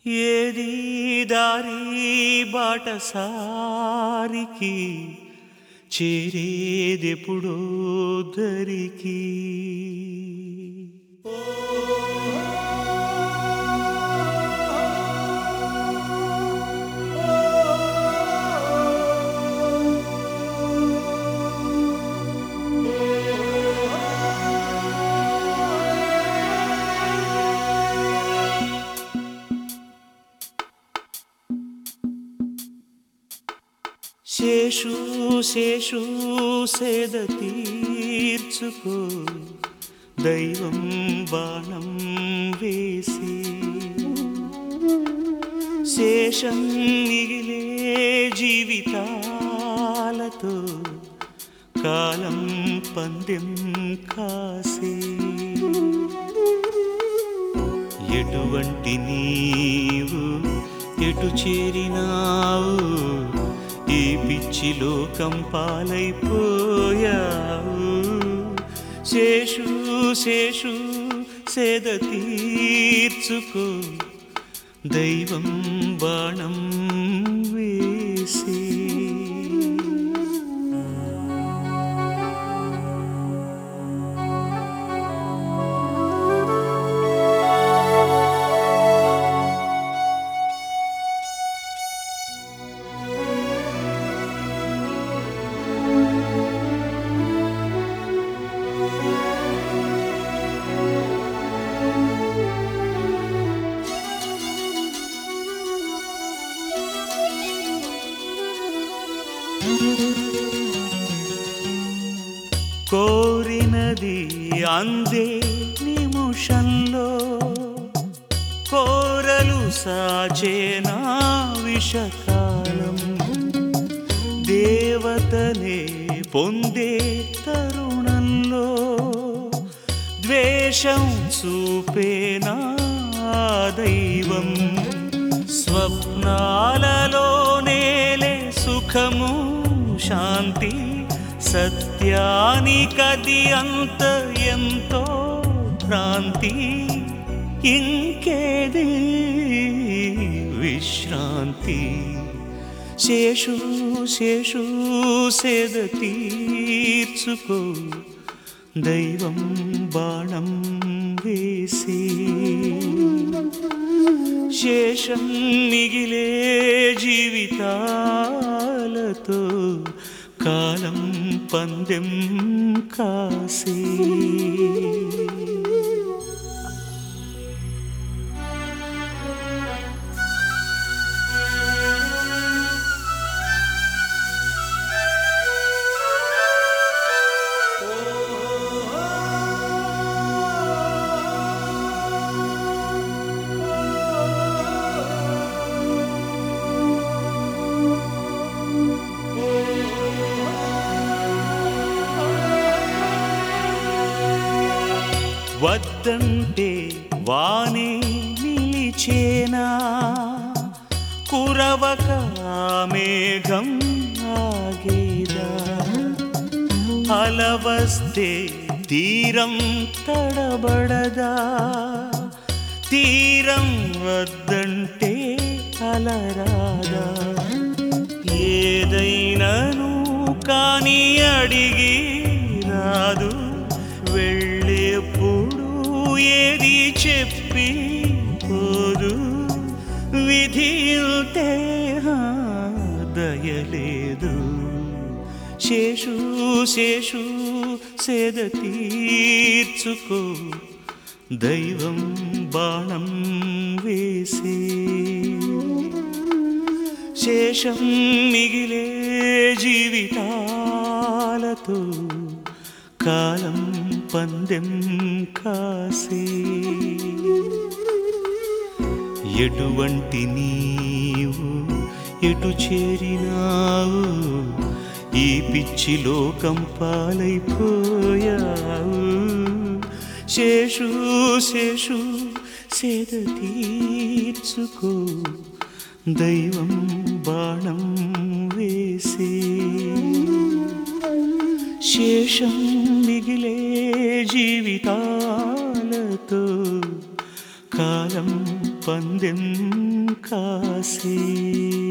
ఏది దారి బాటసారికి చేరేదెప్పుడో దరికి శేషు శేషు సేద తీర్చుకో దైవం బాణం వేసి శేషం మిగిలే జీవితాలతో కాలం పందెం కాసే ఎటువంటి నీవు ఎటు చేరినావు ఈ పిచ్చి లోకం పాలైపోయావు శేషు శేషు సేద తీర్చుకో దైవం బాణం వేసి కోరినది అందే నిముషంలో కోరలు సాచేనా విషకాలం దేవతనే పొందే తరుణంలో ద్వేషం చూపేనా దైవం స్వప్నాలలోనేలే సుఖము శాంతి సత్యానికది అంత ఎంతో భ్రాంతి ఇంకేది విశ్రాంతి శేషు శేషు సేద తీర్చుకో దైవం బాణం వేసి శేషం మిగిలే జీవితాలతో కాలం పందెం కాసే వద్దంటే వానే నిలిచేనా కురవక మేఘం ఆగేదా అలవస్తే తీరం తడబడదా తీరం వద్దంటే అలరాదా ఏదైనను కానీ అడిగి రాదు వెళ్ళేప్పుడు ఏది చెప్పి పోదు విధి ఉంటే హా, దయలేదు శేషు శేషు సేద తీర్చుకో దైవం బాణం వేసి శేషం మిగిలే జీవితాలతో కాలం పందెం కాసే ఎటువంటి నీవు ఎటు చేరినావు ఈ పిచ్చి లోకం పాలైపోయావు శేషు శేషు సేద తీర్చుకో దైవం బాణం వేసి శేషం మిగిలే జీవితాలతో కాలం పందెం కాసే